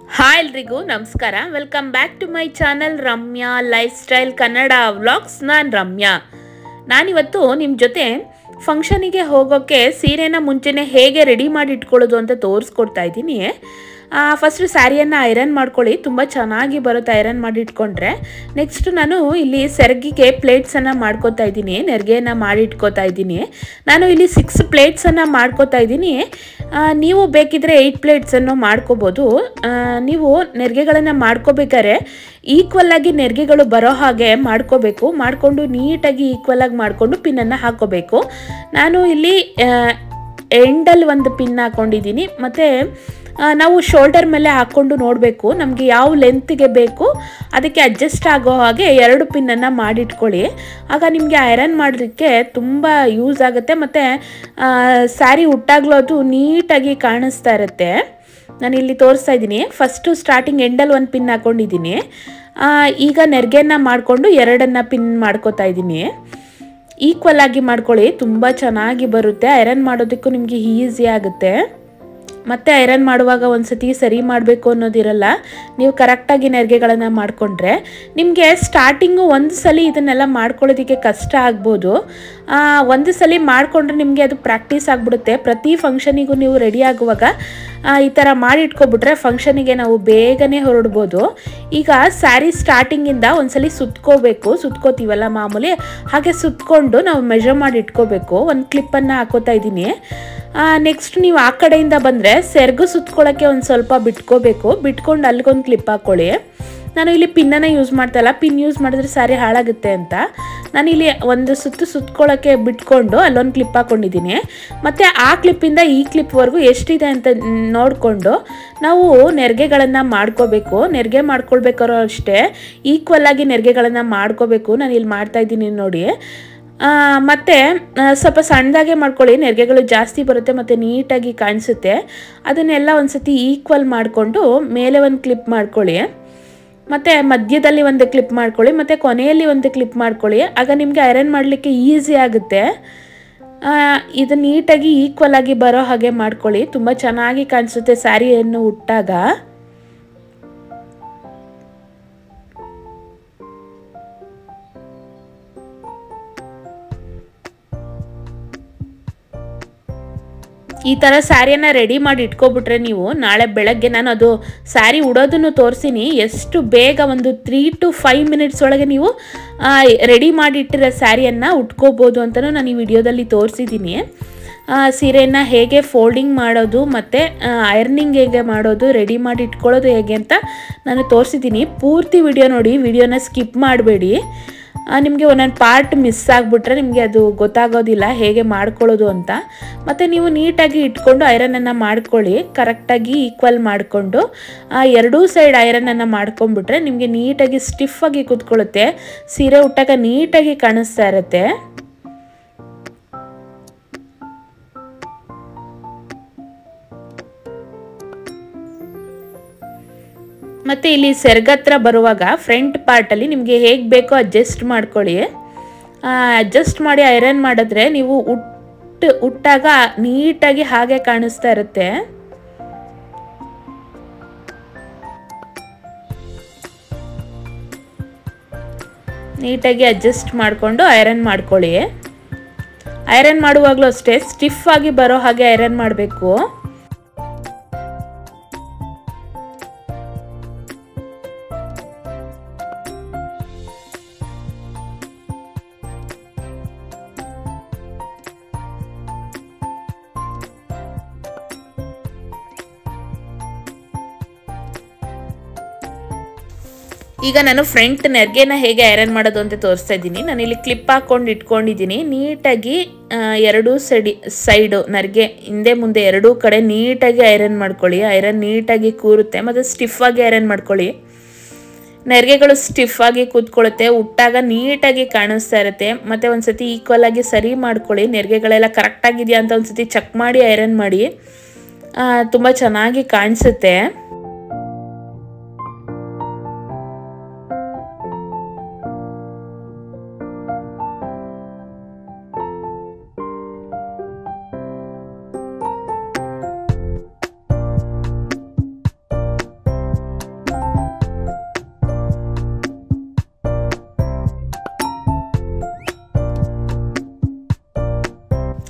hi ಎಲ್ರಿಗೂ ನಮಸ್ಕಾರ welcome back to my channel Ramya lifestyle Kannada vlogs ನಾನು ರಮ್ಯಾ ನಾನಿವತ್ತು ನಿಮ್ಮ ಜೊತೆ ಫಂಕ್ಷನಿಗೆ ಹೋಗೋಕ್ಕೆ ಸೀರೆನ ಮುಂಚೆನೇ ಹೇಗೆ ರೆಡಿ ಮಾಡಿ ಇಟ್ಕೊಳ್ಳೋದು ಅಂತ ತೋರಿಸ್ಕೊಡ್ತಾ ಇದ್ದೀನಿ ಫಸ್ಟು ಸ್ಯಾರಿಯನ್ನು ಐರನ್ ಮಾಡ್ಕೊಳ್ಳಿ ತುಂಬ ಚೆನ್ನಾಗಿ ಬರುತ್ತೆ ಐರನ್ ಮಾಡಿ ಇಟ್ಕೊಂಡ್ರೆ ನೆಕ್ಸ್ಟ್ ನಾನು ಇಲ್ಲಿ ಸೆರಗಿಗೆ ಪ್ಲೇಟ್ಸನ್ನು ಮಾಡ್ಕೋತಾ ಇದ್ದೀನಿ ನೆರಿಗೆಯನ್ನು ಮಾಡಿ ಇಟ್ಕೋತಾ ಇದ್ದೀನಿ ನಾನು ಇಲ್ಲಿ ಸಿಕ್ಸ್ ಪ್ಲೇಟ್ಸನ್ನು ಮಾಡ್ಕೋತಾ ಇದ್ದೀನಿ ಆ, ನೀವು ಬೇಕಿದ್ರೆ ಏಯ್ಟ್ ಪ್ಲೇಟ್ಸನ್ನು ಮಾಡ್ಕೋಬೋದು ಆ, ನೀವು ನೆರಿಗೆಗಳನ್ನು ಮಾಡ್ಕೋಬೇಕಾದ್ರೆ ಈಕ್ವಲ್ ಆಗಿ ನೆರಿಗೆಗಳು ಬರೋ ಹಾಗೆ ಮಾಡ್ಕೋಬೇಕು ಮಾಡಿಕೊಂಡು ನೀಟಾಗಿ ಈಕ್ವಲ್ ಆಗಿ ಮಾಡಿಕೊಂಡು ಪಿನ್ನನ್ನು ಹಾಕೋಬೇಕು ನಾನು ಇಲ್ಲಿ ಎಂಡಲ್ಲಿ ಒಂದು ಪಿನ್ ಹಾಕೊಂಡಿದ್ದೀನಿ ಮತ್ತು ಆ, ನಾವು ಶೋಲ್ಡರ್ ಮೇಲೆ ಹಾಕ್ಕೊಂಡು ನೋಡಬೇಕು ನಮಗೆ ಯಾವ ಲೆಂತ್ಗೆ ಬೇಕು ಅದಕ್ಕೆ ಅಡ್ಜಸ್ಟ್ ಆಗೋ ಹಾಗೆ ಎರಡು ಪಿನ್ನನ್ನು ಮಾಡಿಟ್ಕೊಳ್ಳಿ ಆಗ ನಿಮಗೆ ಐರನ್ ಮಾಡೋದಕ್ಕೆ ತುಂಬ ಯೂಸ್ ಆಗುತ್ತೆ ಮತ್ತು ಸ್ಯಾರಿ ಉಟ್ಟಾಗಲೂ ಅದು ನೀಟಾಗಿ ಕಾಣಿಸ್ತಾ ಇರುತ್ತೆ ನಾನು ಇಲ್ಲಿ ತೋರಿಸ್ತಾ ಇದ್ದೀನಿ ಫಸ್ಟು ಸ್ಟಾರ್ಟಿಂಗ್ ಎಂಡಲ್ಲಿ ಒಂದು ಪಿನ್ ಹಾಕ್ಕೊಂಡಿದ್ದೀನಿ ಆ, ಈಗ ನೆರಿಗೆನ ಮಾಡಿಕೊಂಡು ಎರಡನ್ನು ಪಿನ್ ಮಾಡ್ಕೋತಾ ಇದ್ದೀನಿ ಈಕ್ವಲ್ ಆಗಿ ಮಾಡ್ಕೊಳ್ಳಿ ತುಂಬ ಚೆನ್ನಾಗಿ ಬರುತ್ತೆ ಐರನ್ ಮಾಡೋದಕ್ಕೂ ನಿಮಗೆ ಈಸಿ ಆಗುತ್ತೆ ಮತ್ತೆ ಐರನ್ ಮಾಡುವಾಗ ಒಂದ್ಸತಿ ಸರಿ ಮಾಡಬೇಕು ಅನ್ನೋದಿರಲ್ಲ ನೀವು ಕರೆಕ್ಟಾಗಿ ನೆರಿಗೆಗಳನ್ನು ಮಾಡಿಕೊಂಡ್ರೆ ನಿಮಗೆ ಸ್ಟಾರ್ಟಿಂಗು ಒಂದು ಸಲ ಇದನ್ನೆಲ್ಲ ಮಾಡ್ಕೊಳ್ಳೋದಕ್ಕೆ ಕಷ್ಟ ಆಗ್ಬೋದು ಆ, ಒಂದು ಸಲ ಮಾಡಿಕೊಂಡ್ರೆ ನಿಮಗೆ ಅದು ಪ್ರಾಕ್ಟೀಸ್ ಆಗಿಬಿಡುತ್ತೆ ಪ್ರತಿ ಫಂಕ್ಷನಿಗೂ ನೀವು ರೆಡಿ ಆಗುವಾಗ ಆ, ಈ ಥರ ಮಾಡಿ ಇಟ್ಕೊಬಿಟ್ರೆ ಫಂಕ್ಷನಿಗೆ ನಾವು ಬೇಗನೆ ಹೊರಡ್ಬೋದು ಈಗ ಸ್ಯಾರಿ ಸ್ಟಾರ್ಟಿಂಗಿಂದ ಒಂದ್ಸಲಿ ಸುತ್ಕೋಬೇಕು ಸುತ್ಕೋತೀವಲ್ಲ ಮಾಮೂಲಿ ಹಾಗೆ ಸುತ್ಕೊಂಡು ನಾವು ಮೆಜರ್ ಮಾಡಿ ಇಟ್ಕೋಬೇಕು ಒಂದು ಕ್ಲಿಪ್ಪನ್ನು ಹಾಕೋತಾ ಇದ್ದೀನಿ ನೆಕ್ಸ್ಟ್ ನೀವು ಆ ಕಡೆಯಿಂದ ಬಂದರೆ ಸೆರಗು ಸುತ್ಕೊಳ್ಳೋಕ್ಕೆ ಒಂದು ಸ್ವಲ್ಪ ಬಿಟ್ಕೋಬೇಕು ಬಿಟ್ಕೊಂಡು ಅಲ್ಲಿಗೊಂದು ಕ್ಲಿಪ್ ಹಾಕ್ಕೊಳ್ಳಿ ನಾನು ಇಲ್ಲಿ ಪಿನ್ನನ್ನು ಯೂಸ್ ಮಾಡ್ತಾ ಇಲ್ಲ ಪಿನ್ ಯೂಸ್ ಮಾಡಿದ್ರೆ ಸ್ಯಾರಿ ಹಾಳಾಗುತ್ತೆ ಅಂತ ನಾನಿಲ್ಲಿ ಒಂದು ಸುತ್ತು ಸುತ್ಕೊಳ್ಳೋಕ್ಕೆ ಬಿಟ್ಕೊಂಡು ಅಲ್ಲೊಂದು ಕ್ಲಿಪ್ ಹಾಕ್ಕೊಂಡಿದ್ದೀನಿ ಮತ್ತು ಆ ಕ್ಲಿಪ್ಪಿಂದ ಈ ಕ್ಲಿಪ್ವರೆಗೂ ಎಷ್ಟಿದೆ ಅಂತ ನೋಡಿಕೊಂಡು ನಾವು ನೆರಿಗೆಗಳನ್ನು ಮಾಡ್ಕೋಬೇಕು ನೆರಿಗೆ ಮಾಡ್ಕೊಳ್ಬೇಕಾದ್ರೂ ಅಷ್ಟೇ ಈಕ್ವಲ್ ಆಗಿ ನೆರಿಗೆಗಳನ್ನು ಮಾಡ್ಕೋಬೇಕು ನಾನು ಇಲ್ಲಿ ಮಾಡ್ತಾ ಇದ್ದೀನಿ ನೋಡಿ ಆ, ಮತ್ತೆ ಆ, ಸ್ವಲ್ಪ ಸಣ್ಣದಾಗೆ ಮಾಡ್ಕೊಳ್ಳಿ ನೆರಿಗೆಗಳು ಜಾಸ್ತಿ ಬರುತ್ತೆ ಮತ್ತು ನೀಟಾಗಿ ಕಾಣಿಸುತ್ತೆ ಅದನ್ನೆಲ್ಲ ಒಂದು ಸತಿ ಈಕ್ವಲ್ ಮಾಡಿಕೊಂಡು ಮೇಲೆ ಒಂದು ಕ್ಲಿಪ್ ಮಾಡ್ಕೊಳ್ಳಿ ಮತ್ತು ಮಧ್ಯದಲ್ಲಿ ಒಂದು ಕ್ಲಿಪ್ ಮಾಡ್ಕೊಳ್ಳಿ ಮತ್ತು ಕೊನೆಯಲ್ಲಿ ಒಂದು ಕ್ಲಿಪ್ ಮಾಡ್ಕೊಳ್ಳಿ ಆಗ ನಿಮಗೆ ಐರನ್ ಮಾಡಲಿಕ್ಕೆ ಈಸಿ ಆಗುತ್ತೆ ಆ, ಇದು ನೀಟಾಗಿ ಈಕ್ವಲ್ ಆಗಿ ಬರೋ ಹಾಗೆ ಮಾಡ್ಕೊಳ್ಳಿ ತುಂಬ ಚೆನ್ನಾಗಿ ಕಾಣಿಸುತ್ತೆ ಸ್ಯಾರಿಯನ್ನು ಉಟ್ಟಾಗ ಈ ಥರ ಸ್ಯಾರಿಯನ್ನು ರೆಡಿ ಮಾಡಿ ಇಟ್ಕೊಬಿಟ್ರೆ ನೀವು ನಾಳೆ ಬೆಳಗ್ಗೆ ನಾನು ಅದು ಸ್ಯಾರಿ ಉಡೋದನ್ನು ತೋರಿಸಿನಿ ಎಷ್ಟು ಬೇಗ ಒಂದು ತ್ರೀ ಟು ಫೈವ್ ಮಿನಿಟ್ಸ್ ಒಳಗೆ ನೀವು ರೆಡಿ ಮಾಡಿ ಇಟ್ಟಿರೋ ಸ್ಯಾರಿಯನ್ನು ಉಟ್ಕೋಬೋದು ಅಂತಲೂ ನಾನು ಈ ವಿಡಿಯೋದಲ್ಲಿ ತೋರಿಸಿದ್ದೀನಿ ಸೀರೆಯನ್ನು ಹೇಗೆ ಫೋಲ್ಡಿಂಗ್ ಮಾಡೋದು ಮತ್ತು ಐರನಿಂಗ್ ಹೇಗೆ ಮಾಡೋದು ರೆಡಿ ಮಾಡಿ ಇಟ್ಕೊಳ್ಳೋದು ಹೇಗೆ ಅಂತ ನಾನು ತೋರಿಸಿದ್ದೀನಿ ಪೂರ್ತಿ ವಿಡಿಯೋ ನೋಡಿ ವಿಡಿಯೋನ ಸ್ಕಿಪ್ ಮಾಡಬೇಡಿ ನಿಮಗೆ ಒಂದೊಂದು ಪಾರ್ಟ್ ಮಿಸ್ ಆಗಿಬಿಟ್ರೆ ನಿಮಗೆ ಅದು ಗೊತ್ತಾಗೋದಿಲ್ಲ ಹೇಗೆ ಮಾಡ್ಕೊಳ್ಳೋದು ಅಂತ ಮತ್ತು ನೀವು ನೀಟಾಗಿ ಇಟ್ಕೊಂಡು ಐರನನ್ನು ಮಾಡ್ಕೊಳ್ಳಿ ಕರೆಕ್ಟಾಗಿ ಈಕ್ವಲ್ ಮಾಡಿಕೊಂಡು ಎರಡೂ ಸೈಡ್ ಐರನನ್ನು ಮಾಡ್ಕೊಂಡ್ಬಿಟ್ರೆ ನಿಮಗೆ ನೀಟಾಗಿ ಸ್ಟಿಫಾಗಿ ಕೂತ್ಕೊಳ್ಳುತ್ತೆ ಸೀರೆ ಉಟ್ಟಾಗ ನೀಟಾಗಿ ಕಾಣಿಸ್ತಾ ಇರುತ್ತೆ ಮತ್ತು ಇಲ್ಲಿ ಸೆರ್ಗತ್ರ ಬರುವಾಗ ಫ್ರಂಟ್ ಪಾರ್ಟಲ್ಲಿ ನಿಮಗೆ ಹೇಗೆ ಬೇಕೋ ಅಡ್ಜಸ್ಟ್ ಮಾಡ್ಕೊಳ್ಳಿ ಅಡ್ಜಸ್ಟ್ ಮಾಡಿ ಐರನ್ ಮಾಡಿದ್ರೆ ನೀವು ಉಟ್ಟು ಉಟ್ಟಾಗ ನೀಟಾಗಿ ಹಾಗೆ ಕಾಣಿಸ್ತಾ ಇರುತ್ತೆ ನೀಟಾಗಿ ಅಡ್ಜಸ್ಟ್ ಮಾಡಿಕೊಂಡು ಐರನ್ ಮಾಡ್ಕೊಳ್ಳಿ ಐರನ್ ಮಾಡುವಾಗಲೂ ಅಷ್ಟೇ ಸ್ಟಿಫ್ ಆಗಿ ಬರೋ ಹಾಗೆ ಐರನ್ ಮಾಡಬೇಕು ಈಗ ನಾನು ಫ್ರಂಟ್ ನೆರಿಗೆನ ಹೇಗೆ ಐರನ್ ಮಾಡೋದು ಅಂತ ತೋರಿಸ್ತಾ ಇದ್ದೀನಿ ನಾನು ಇಲ್ಲಿ ಕ್ಲಿಪ್ ಹಾಕ್ಕೊಂಡು ಇಟ್ಕೊಂಡಿದ್ದೀನಿ ನೀಟಾಗಿ ಆ, ಎರಡೂ ಸೈಡಿ ಸೈಡು ನೆರಿಗೆ ಹಿಂದೆ ಮುಂದೆ ಎರಡೂ ಕಡೆ ನೀಟಾಗಿ ಐರನ್ ಮಾಡ್ಕೊಳ್ಳಿ ಐರನ್ ನೀಟಾಗಿ ಕೂರುತ್ತೆ ಮತ್ತು ಸ್ಟಿಫಾಗಿ ಐರನ್ ಮಾಡ್ಕೊಳ್ಳಿ ನೆರಿಗೆಗಳು ಸ್ಟಿಫ್ ಆಗಿ ಕೂತ್ಕೊಳ್ಳುತ್ತೆ ಉಟ್ಟಾಗ ನೀಟಾಗಿ ಕಾಣಿಸ್ತಾ ಇರುತ್ತೆ ಮತ್ತು ಒಂದ್ಸತಿ ಈಕ್ವಲ್ ಆಗಿ ಸರಿ ಮಾಡ್ಕೊಳ್ಳಿ ನೆರಿಗೆಗಳೆಲ್ಲ ಕರೆಕ್ಟಾಗಿದೆಯಾ ಅಂತ ಒಂದ್ಸತಿ ಚೆಕ್ ಮಾಡಿ ಐರನ್ ಮಾಡಿ ತುಂಬ ಚೆನ್ನಾಗಿ ಕಾಣಿಸುತ್ತೆ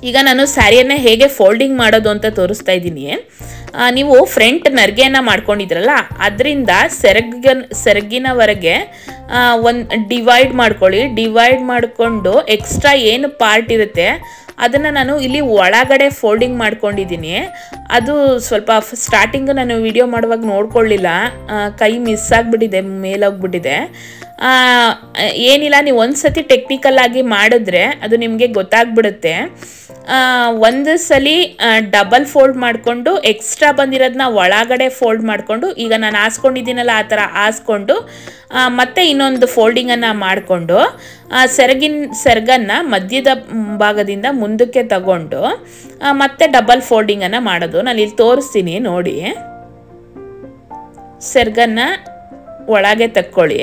ಈಗ ನಾನು ಸ್ಯಾರಿಯನ್ನು ಹೇಗೆ ಫೋಲ್ಡಿಂಗ್ ಮಾಡೋದು ಅಂತ ತೋರಿಸ್ತಾ ಇದ್ದೀನಿ ಆ, ನೀವು ಫ್ರಂಟ್ ನರ್ಗೆಯನ್ನು ಮಾಡ್ಕೊಂಡಿದ್ರಲ್ಲ ಅದರಿಂದ ಸೆರಗ ಸೆರಗಿನವರೆಗೆ ಒಂದು ಡಿವೈಡ್ ಮಾಡ್ಕೊಳ್ಳಿ ಡಿವೈಡ್ ಮಾಡಿಕೊಂಡು ಎಕ್ಸ್ಟ್ರಾ ಏನು ಪಾರ್ಟ್ ಇರುತ್ತೆ ಅದನ್ನು ನಾನು ಇಲ್ಲಿ ಒಳಗಡೆ ಫೋಲ್ಡಿಂಗ್ ಮಾಡ್ಕೊಂಡಿದ್ದೀನಿ ಅದು ಸ್ವಲ್ಪ ಸ್ಟಾರ್ಟಿಂಗು ನಾನು ವಿಡಿಯೋ ಮಾಡುವಾಗ ನೋಡ್ಕೊಳ್ಳಿಲ್ಲ ಆ, ಕೈ ಮಿಸ್ ಆಗಿಬಿಟ್ಟಿದೆ ಮೇಲೋಗ್ಬಿಟ್ಟಿದೆ ಆ, ಏನಿಲ್ಲ ನೀವು ಒಂದು ಸತಿ ಟೆಕ್ನಿಕಲ್ ಆಗಿ ಮಾಡಿದ್ರೆ ಅದು ನಿಮಗೆ ಗೊತ್ತಾಗ್ಬಿಡುತ್ತೆ ಆ, ಒಂದು ಸಲ ಡಬಲ್ ಫೋಲ್ಡ್ ಮಾಡಿಕೊಂಡು ಎಕ್ಸ್ಟ್ರಾ ಬಂದಿರೋದನ್ನ ಒಳಗಡೆ ಫೋಲ್ಡ್ ಮಾಡಿಕೊಂಡು ಈಗ ನಾನು ಹಾಸ್ಕೊಂಡಿದ್ದೀನಲ್ಲ ಆ ಥರ ಹಾಸ್ಕೊಂಡು ಆ, ಮತ್ತೆ ಇನ್ನೊಂದು ಫೋಲ್ಡಿಂಗನ್ನು ಮಾಡಿಕೊಂಡು ಸೆರಗಿನ ಸೆರಗನ್ನು ಮಧ್ಯದ ಮ್, ಭಾಗದಿಂದ ಮುಂದಕ್ಕೆ ತಗೊಂಡು ಆ, ಮತ್ತೆ ಡಬಲ್ ಫೋಲ್ಡಿಂಗನ್ನು ಮಾಡೋದು ನಾನು ಇಲ್ಲಿ ತೋರಿಸ್ತೀನಿ ನೋಡಿ ಸೆರಗನ್ನು ಒಳಗೆ ತಕ್ಕೊಳ್ಳಿ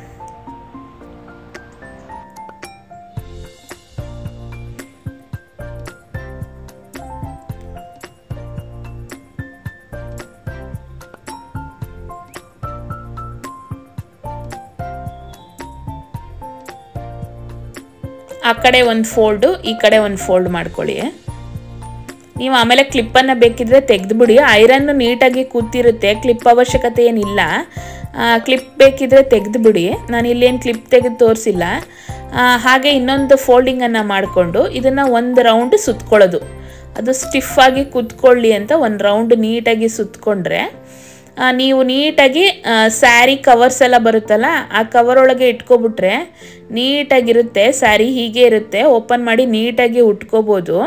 ಆ ಕಡೆ ಒಂದು ಫೋಲ್ಡು ಈ ಕಡೆ ಒಂದು ಫೋಲ್ಡ್ ಮಾಡ್ಕೊಳ್ಳಿ ನೀವು ಆಮೇಲೆ ಕ್ಲಿಪ್ಪನ್ನು ಬೇಕಿದ್ರೆ ತೆಗೆದುಬಿಡಿ ಐರನ್ನು ನೀಟಾಗಿ ಕೂತಿರುತ್ತೆ ಕ್ಲಿಪ್ ಅವಶ್ಯಕತೆ ಏನಿಲ್ಲ ಕ್ಲಿಪ್ ಬೇಕಿದ್ರೆ ತೆಗೆದುಬಿಡಿ ನಾನು ಇಲ್ಲೇನು ಕ್ಲಿಪ್ ತೆಗೆದು ತೋರಿಸಿಲ್ಲ ಹಾಗೆ ಇನ್ನೊಂದು ಫೋಲ್ಡಿಂಗನ್ನು ಮಾಡಿಕೊಂಡು ಇದನ್ನು ಒಂದು ರೌಂಡ್ ಸುತ್ಕೊಳ್ಳೋದು ಅದು ಸ್ಟಿಫಾಗಿ ಕೂತ್ಕೊಳ್ಳಿ ಅಂತ ಒಂದು ರೌಂಡ್ ನೀಟಾಗಿ ಸುತ್ಕೊಂಡ್ರೆ ಆ, ನೀವು ನೀಟಾಗಿ ಸ್ಯಾರಿ ಕವರ್ಸ್ ಎಲ್ಲ ಬರುತ್ತಲ್ಲ ಆ ಕವರ್ ಒಳಗೆ ಇಟ್ಕೊಬಿಟ್ರೆ ನೀಟಾಗಿರುತ್ತೆ ಸ್ಯಾರಿ ಹೀಗೆ ಇರುತ್ತೆ ಓಪನ್ ಮಾಡಿ ನೀಟಾಗಿ ಉಟ್ಕೋಬೋದು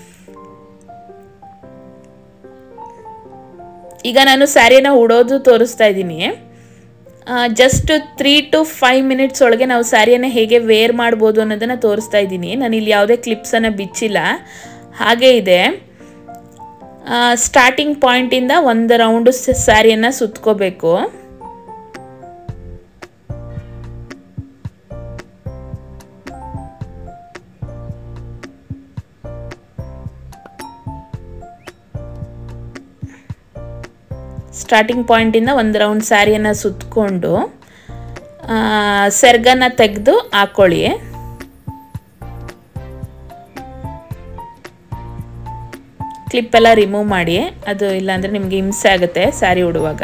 ಈಗ ನಾನು ಸ್ಯಾರಿನ ಉಡೋದು ತೋರಿಸ್ತಾ ಇದ್ದೀನಿ just three to five minutes ಒಳಗೆ ನಾವು ಸ್ಯಾರಿಯನ್ನು ಹೇಗೆ ವೇರ್ ಮಾಡ್ಬೋದು ಅನ್ನೋದನ್ನು ತೋರಿಸ್ತಾ ಇದ್ದೀನಿ ನಾನು ಇಲ್ಲಿ ಯಾವುದೇ ಕ್ಲಿಪ್ಸನ್ನು ಬಿಚ್ಚಿಲ್ಲ ಹಾಗೇ ಇದೆ ಸ್ಟಾರ್ಟಿಂಗ್ ಪಾಯಿಂಟಿಂದ ಒಂದು ರೌಂಡು ಸ್ಯಾರಿಯನ್ನು ಸುತ್ಕೋಬೇಕು ಸ್ಟಾರ್ಟಿಂಗ್ ಪಾಯಿಂಟಿಂದ ಒಂದು ರೌಂಡ್ ಸ್ಯಾರಿಯನ್ನು ಸುತ್ತಕೊಂಡು ಸೆರ್ಗನ್ನ ತೆಗೆದು ಹಾಕ್ಕೊಳ್ಳಿ ಕ್ಲಿಪ್ಪೆಲ್ಲ ರಿಮೂವ್ ಮಾಡಿ ಅದು ಇಲ್ಲಾಂದರೆ ನಿಮಗೆ ಹಿಂಸೆ ಆಗುತ್ತೆ ಸ್ಯಾರಿ ಉಡುವಾಗ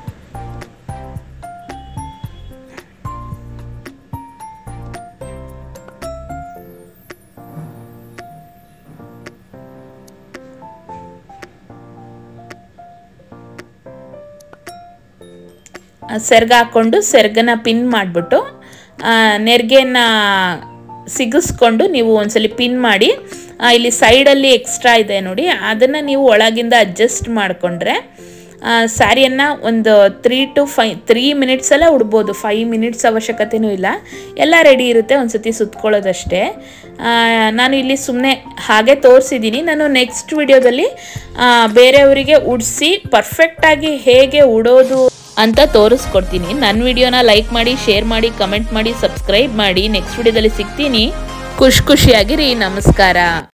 ಸೆರ್ಗ ಹಾಕ್ಕೊಂಡು ಸೆರ್ಗನ ಪಿನ್ ಮಾಡಿಬಿಟ್ಟು ನೆರಿಗೆನ ಸಿಗಿಸ್ಕೊಂಡು ನೀವು ಒಂದ್ಸಲಿ ಪಿನ್ ಮಾಡಿ ಆ, ಇಲ್ಲಿ ಸೈಡಲ್ಲಿ ಎಕ್ಸ್ಟ್ರಾ ಇದೆ ನೋಡಿ ಅದನ್ನು ನೀವು ಒಳಗಿಂದ ಅಡ್ಜಸ್ಟ್ ಮಾಡಿಕೊಂಡ್ರೆ ಸ್ಯಾರಿಯನ್ನು ಒಂದು ತ್ರೀ ಟು ಫೈ ತ್ರೀ ಮಿನಿಟ್ಸಲ್ಲೇ ಉಡ್ಬೋದು ಫೈವ್ ಮಿನಿಟ್ಸ್ ಅವಶ್ಯಕತೆಯೂ ಇಲ್ಲ ಎಲ್ಲ ರೆಡಿ ಇರುತ್ತೆ ಒಂದು ಸತಿ ಸುತ್ಕೊಳ್ಳೋದಷ್ಟೇ ಆ, ನಾನು ಇಲ್ಲಿ ಸುಮ್ಮನೆ ಹಾಗೆ ತೋರಿಸಿದ್ದೀನಿ ನಾನು ನೆಕ್ಸ್ಟ್ ವಿಡಿಯೋದಲ್ಲಿ ಬೇರೆಯವರಿಗೆ ಉಡಿಸಿ ಪರ್ಫೆಕ್ಟಾಗಿ ಹೇಗೆ ಉಡೋದು ಅಂತ ತೋರಿಸ್ಕೊಡ್ತೀನಿ ನನ್ನ ವಿಡಿಯೋನ ಲೈಕ್ ಮಾಡಿ ಶೇರ್ ಮಾಡಿ ಕಮೆಂಟ್ ಮಾಡಿ ಸಬ್ಸ್ಕ್ರೈಬ್ ಮಾಡಿ ನೆಕ್ಸ್ಟ್ ವಿಡಿಯೋದಲ್ಲಿ ಸಿಗ್ತೀನಿ ಖುಷಿ ಖುಷಿಯಾಗಿರಿ ನಮಸ್ಕಾರ